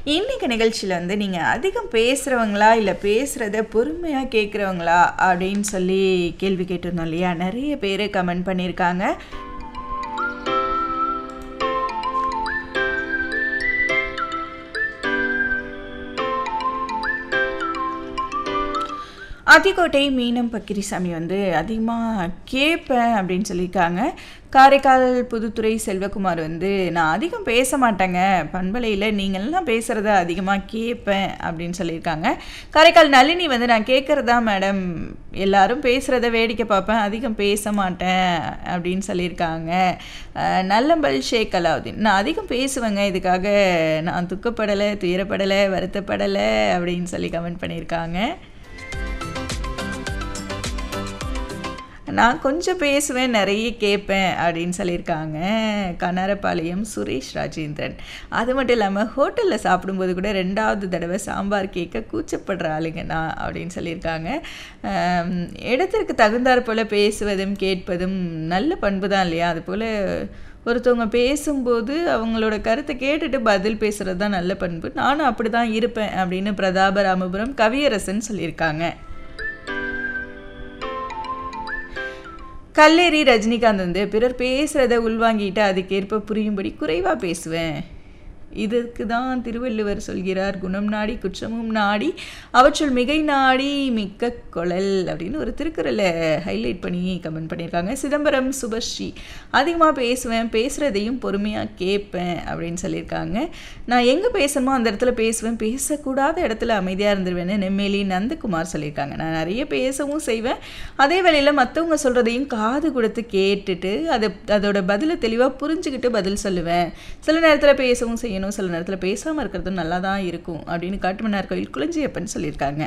இன்னைக்கு நிகழ்ச்சியில் வந்து நீங்கள் அதிகம் பேசுகிறவங்களா இல்லை பேசுகிறத பொறுமையாக கேட்குறவங்களா அப்படின்னு சொல்லி கேள்வி கேட்டிருந்தோம் இல்லையா நிறைய பேர் கமெண்ட் பண்ணியிருக்காங்க அதிகோட்டை மீனம் பக்கிரிசாமி வந்து அதிகமாக கேட்பேன் அப்படின்னு சொல்லியிருக்காங்க காரைக்கால் புதுத்துறை செல்வகுமார் வந்து நான் அதிகம் பேச மாட்டேங்க பண்பலையில் நீங்கள்லாம் பேசுகிறத அதிகமாக கேட்பேன் அப்படின்னு சொல்லியிருக்காங்க காரைக்கால் நளினி வந்து நான் கேட்குறதா மேடம் எல்லாரும் பேசுகிறத வேடிக்கை பார்ப்பேன் அதிகம் பேச மாட்டேன் அப்படின்னு சொல்லியிருக்காங்க அஹ் நல்லம்பல் ஷேக் அலாவுதீன் நான் அதிகம் பேசுவேங்க இதுக்காக நான் துக்கப்படலை துயரப்படலை வருத்தப்படலை அப்படின்னு சொல்லி கமெண்ட் பண்ணியிருக்காங்க நான் கொஞ்சம் பேசுவேன் நிறைய கேட்பேன் அப்படின்னு சொல்லியிருக்காங்க கனரபாளையம் சுரேஷ் ராஜேந்திரன் அது மட்டும் இல்லாமல் ஹோட்டலில் சாப்பிடும்போது கூட ரெண்டாவது தடவை சாம்பார் கேட்க கூச்சப்படுற ஆளுங்க நான் அப்படின்னு சொல்லியிருக்காங்க ஆம், இடத்திற்கு தகுந்தாற் போல் பேசுவதும் கேட்பதும் நல்ல பண்பு தான் இல்லையா அதுபோல் ஒருத்தவங்க பேசும்போது அவங்களோட கருத்தை கேட்டுட்டு பதில் பேசுகிறது தான் நல்ல பண்பு நானும் அப்படி தான் இருப்பேன் அப்படின்னு பிரதாப ராமபுரம் கவியரசன் சொல்லியிருக்காங்க கல்லேரி ரஜினிகாந்த் வந்து பிறர் பேசுகிறத உள்வாங்கிட்டு அதுக்கேற்ப புரியும்படி குறைவாக பேசுவேன் இதற்கு தான் திருவள்ளுவர் சொல்கிறார் குணம் நாடி குற்றமும் நாடி அவற்றுள் மிகை நாடி மிக்க கொழல் அப்படின்னு ஒரு திருக்குறளை ஹைலைட் பண்ணி கமெண்ட் பண்ணியிருக்காங்க சிதம்பரம் சுபஸ்ரீ அதிகமாக பேசுவேன் பேசுகிறதையும் பொறுமையாக கேட்பேன் அப்படின்னு சொல்லியிருக்காங்க நான் எங்கே பேசணுமோ அந்த இடத்துல பேசுவேன் பேசக்கூடாத இடத்துல அமைதியாக இருந்துருவேன்னு நெம்மேலி நந்தகுமார் சொல்லியிருக்காங்க நான் நிறைய பேசவும் செய்வேன் அதே வேளையில் மற்றவங்க சொல்கிறதையும் காது கொடுத்து கேட்டுட்டு அதை அதோட பதிலை தெளிவாக புரிஞ்சுக்கிட்டு பதில் சொல்லுவேன் சில நேரத்தில் பேசவும் செய்யணும் சில நேரத்தில் பேசாமல் இருக்கிறதும் நல்லா தான் இருக்கும் அப்படின்னு காட்டுமன்னார் கோயில் குளஞ்சியப்பன் சொல்லியிருக்காங்க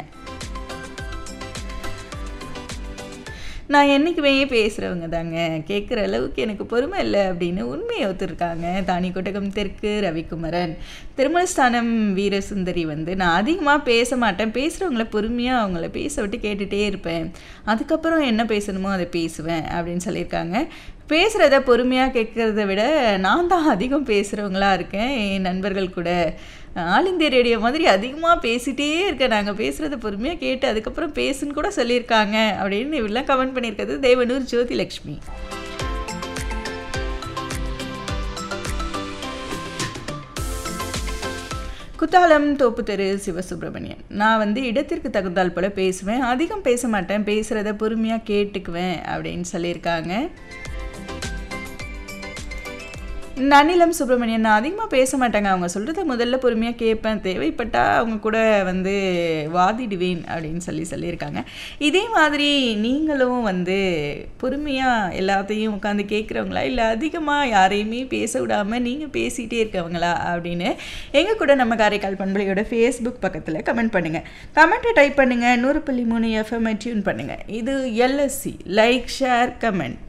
நான் என்றைக்குமே பேசுகிறவங்க தாங்க கேட்குற அளவுக்கு எனக்கு பொறுமை இல்லை அப்படின்னு உண்மையை ஒத்துருக்காங்க தானி கொட்டகம் தெற்கு ரவிக்குமரன் திருமணஸ்தானம் வீரசுந்தரி வந்து நான் அதிகமாக பேச மாட்டேன் பேசுகிறவங்கள பொறுமையாக அவங்கள பேச விட்டு கேட்டுகிட்டே இருப்பேன் அதுக்கப்புறம் என்ன பேசணுமோ அதை பேசுவேன் அப்படின்னு சொல்லியிருக்காங்க பேசுகிறத பொறுமையாக கேட்குறத விட நான் தான் அதிகம் பேசுகிறவங்களா இருக்கேன் என் நண்பர்கள் கூட ஆல் இந்தியா ரேடியோ மாதிரி அதிகமாக பேசிகிட்டே இருக்கேன் நாங்கள் பேசுகிறத பொறுமையாக கேட்டு அதுக்கப்புறம் பேசுன்னு கூட சொல்லியிருக்காங்க அப்படின்னு இவெல்லாம் கமெண்ட் பண்ணியிருக்கிறது தேவனூர் ஜோதி லக்ஷ்மி குத்தாலம் தோப்பு தெரு சிவசுப்பிரமணியன் நான் வந்து இடத்திற்கு தகுந்தால் போல பேசுவேன் அதிகம் பேச மாட்டேன் பேசுகிறத பொறுமையாக கேட்டுக்குவேன் அப்படின்னு சொல்லியிருக்காங்க நன்னிலம் சுப்பிரமணியன் நான் அதிகமாக பேச மாட்டேங்க அவங்க சொல்கிறத முதல்ல பொறுமையாக கேட்பேன் தேவைப்பட்டால் அவங்க கூட வந்து வாதிடுவேன் அப்படின்னு சொல்லி சொல்லியிருக்காங்க இதே மாதிரி நீங்களும் வந்து பொறுமையாக எல்லாத்தையும் உட்காந்து கேட்குறவங்களா இல்லை அதிகமாக யாரையுமே பேச விடாமல் நீங்கள் பேசிகிட்டே இருக்கவங்களா அப்படின்னு எங்கள் கூட நம்ம காரைக்கால் பண்பலையோட ஃபேஸ்புக் பக்கத்தில் கமெண்ட் பண்ணுங்கள் கமெண்ட்டை டைப் பண்ணுங்கள் நூறு புள்ளி மூணு எஃப்எம்ஐ டியூன் பண்ணுங்கள் இது எல்எஸ்சி லைக் ஷேர் கமெண்ட்